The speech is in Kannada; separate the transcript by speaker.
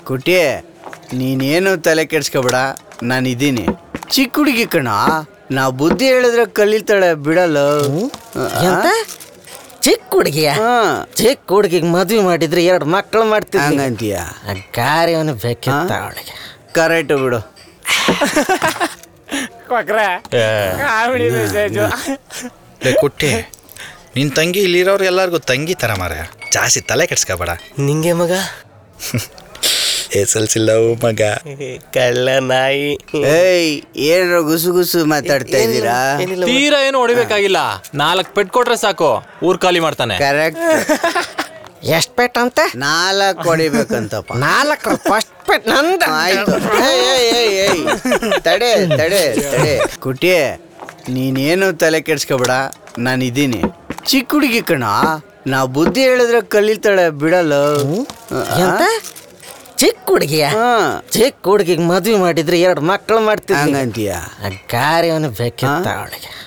Speaker 1: ಕುಟಿ ನೀನೇನು ತಲೆ ಕೆಡ್ಸ್ಕೊಬೇಡ ನಾನು ಇದ್ದೀನಿ ಚಿಕ್ಕ ಹುಡುಗಿ ಕಣ ನಾ ಬುದ್ಧಿ ಹೇಳಿದ್ರೆ ಕಲಿತಾಳೆ ಬಿಡಲ್ಲ
Speaker 2: ಎಂತ ಚಿಕ್ಕ ಹುಡುಗಿಯ
Speaker 1: ಹಾ
Speaker 2: ಚಿಕ್ಕ ಹುಡುಗಿಗೆ ಮದ್ವೆ ಮಾಡಿದ್ರೆ ಎರಡು ಮಕ್ಕಳು ಮಾಡ್ತಿದ್ವಿ
Speaker 1: ಹಂಗಂತೀಯ
Speaker 2: ಕಾರ್ಯವನ್ನ ಬೇಕಿತ್ತ ಅವಳಿಗೆ
Speaker 1: ಕರೆಕ್ಟ್ ಬಿಡು
Speaker 3: ಕೊಕ್ರೆ ಕಾಮಿಡಿ ಮೆಸೇಜು
Speaker 4: ಲೇ ಕುಟ್ಟಿ ನಿನ್ ತಂಗಿ ಇಲ್ಲಿರೋರು ಎಲ್ಲರಿಗೂ ತಂಗಿ ತರ ಮಾರ ಜಾಸ್ತಿ ತಲೆ ಕೆಡ್ಸ್ಕೊಬೇಡ
Speaker 2: ನಿಂಗೆ ಮಗ
Speaker 4: ಎಸ್ ಎಲ್ ಸಿಲ್ಲವು ಮಗ
Speaker 2: ಕಳ್ಳ ನಾಯಿ
Speaker 1: ಏಯ್ ಏನ್ರ ಗುಸು ಗುಸು ಮಾತಾಡ್ತಾ ಇದ್ದೀರಾ
Speaker 2: ಏನಿಲ್ಲ
Speaker 5: ತೀರಾ ಏನು ಹೊಡಿಬೇಕಾಗಿಲ್ಲ ನಾಲ್ಕು ಪೆಟ್ ಕೊಟ್ರೆ ಸಾಕು ಊರ್ ಖಾಲಿ ಮಾಡ್ತಾನೆ
Speaker 1: ಕರೆಕ್ಟ್
Speaker 2: ಎಷ್ಟ್ ಪೆಟ್ ಅಂತ
Speaker 1: ನಾಲ್ಕು ಹೊಡಿಬೇಕಂತಪ್ಪ
Speaker 2: ನಾಲ್ಕು ಫಸ್ಟ್ ಪೆಟ್ ನಂದ
Speaker 1: ಆಯ್ತು ಏಯ್, ಏಯ್, ಏಯ್, ಏಯ್. ತಡೆ ತಡೆ ತಡೆ ಕುಟಿ ನೀನೇನು ತಲೆ ಕೆಡ್ಸ್ಕೊಬೇಡ ನಾನು ಇದ್ದೀನಿ ಚಿಕ್ಕ ಹುಡುಗಿ ಕಣ ನಾ ಬುದ್ಧಿ ಹೇಳಿದ್ರೆ ಕಲಿತಾಳೆ ಬಿಡಲ್ಲ
Speaker 2: ಎಂತ ಚಿಕ್ಕ ಹುಡುಗಿಯ
Speaker 1: ಹಾ
Speaker 2: ಚಿಕ್ಕ ಹುಡುಗಿಗೆ ಮದ್ವೆ ಮಾಡಿದ್ರೆ ಎರಡು ಮಕ್ಕಳು ಮಾಡ್ತಿದ್ವಿ
Speaker 1: ಹಂಗಂತೀಯ
Speaker 2: ಕಾರ್ಯವನ್ನ ಬೇಕಿತ್ತ ಅವಳಿಗೆ